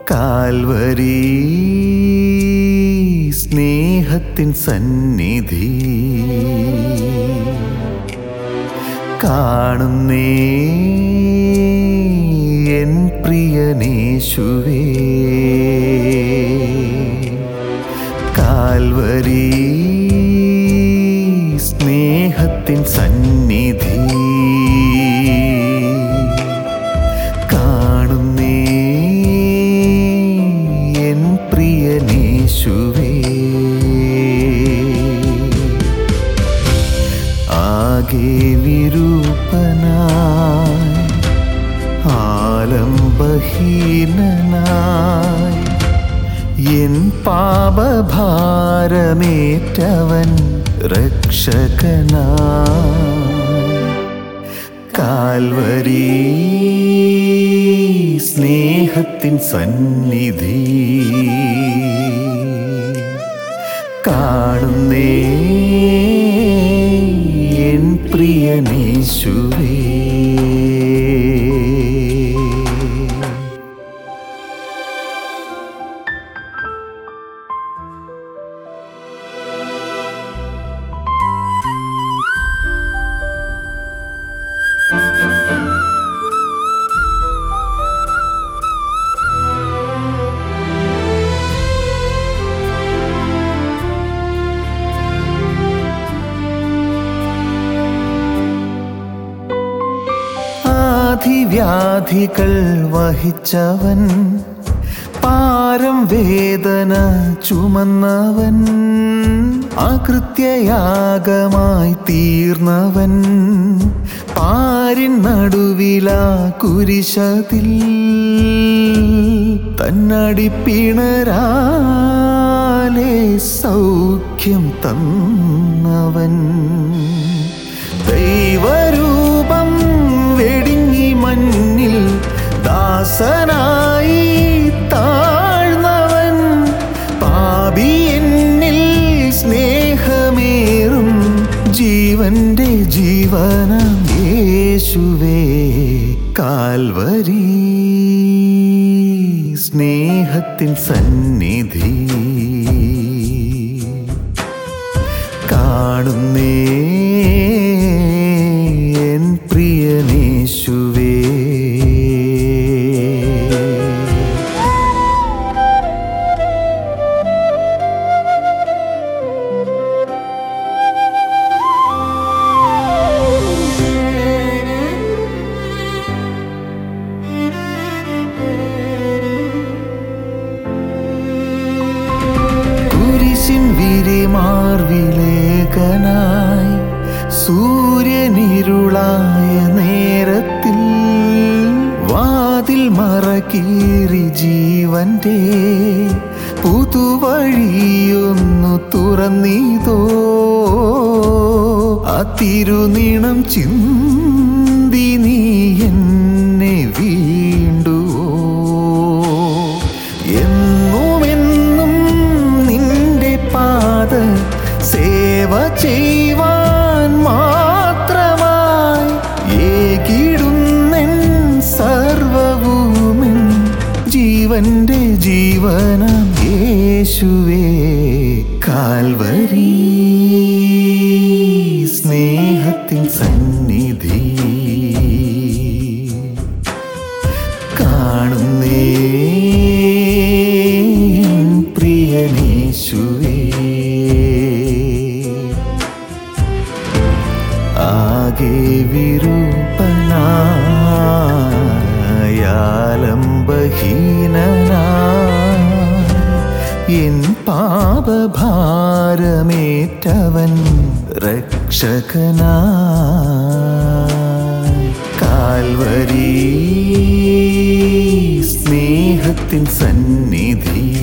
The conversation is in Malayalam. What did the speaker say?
കാൽവരി സ്നേഹത്തിൻ സന്നിധി കാണുന്നേ എൻ പ്രിയനേശുവേ കാൽവരി സ്നേഹത്തിൻ സന്നിധി കാണുന്നേ എൻ പ്രിയനേശുവേ ആകെ വിരൂപനായി ആലംബഹീനനായി എൻ പാപഭാരമേറ്റവൻ രക്ഷകനായി കാൽവരി സ്നേഹത്തിൻ സന്നിധി കാണുന്നേ എൻ പ്രിയനേശുവേ ആധിവ്യാധികൾ വഹിച്ചവൻ പാരം വേദന ചുമന്നവൻ അകൃത്യയാഗമായി തീർന്നവൻ പാരിൻ നടുവിലാ കുരിശതിൽ തന്നടിപ്പിണരാലെ സൗഖ്യം തന്നവൻ ദൈവരൂപം വെടിഞ്ഞി മണ്ണിൽ ദാസനായി താഴ്ന്നവൻ പാപി എന്നിൽ സ്നേഹമേറും ജീവന്റെ ജീവനം യേശുവേ കാൽവരി സ്നേഹത്തിൻ സന്നിധി കാണുന്നേ എൻ പ്രിയനേശുവേ കുരിശിൻ വിരിമാർവിലേഖനായി സൂര്യനിരുളായ നേരത്തിൽ വാതിൽ മറകീറി ജീവന്റെ പുതുവഴിയൊന്നു തുറന്നീതോ ആ തിരുനീണം ചിന്തി നീ എന്നെ വീണ്ടുവോ എന്നുമെന്നും നിന്റെ പാത സേവ ചെയ്യുവാൻ മാത്രമായി ഏകിടുന്നെൻ സർവവുമെൻ ജീവന്റെ ജീവനം യേശുവേ കാൽവരി സ്നേഹത്തിൻ സന്നിധി കാണുന്നേ പ്രിയനേശുവേ ആകെ വിരൂപനായാലംബഹീനനായി എൻ പാപഭാരമേറ്റവൻ രക്ഷകനായി കാൽവരി സ്നേഹത്തിൻ സന്നിധി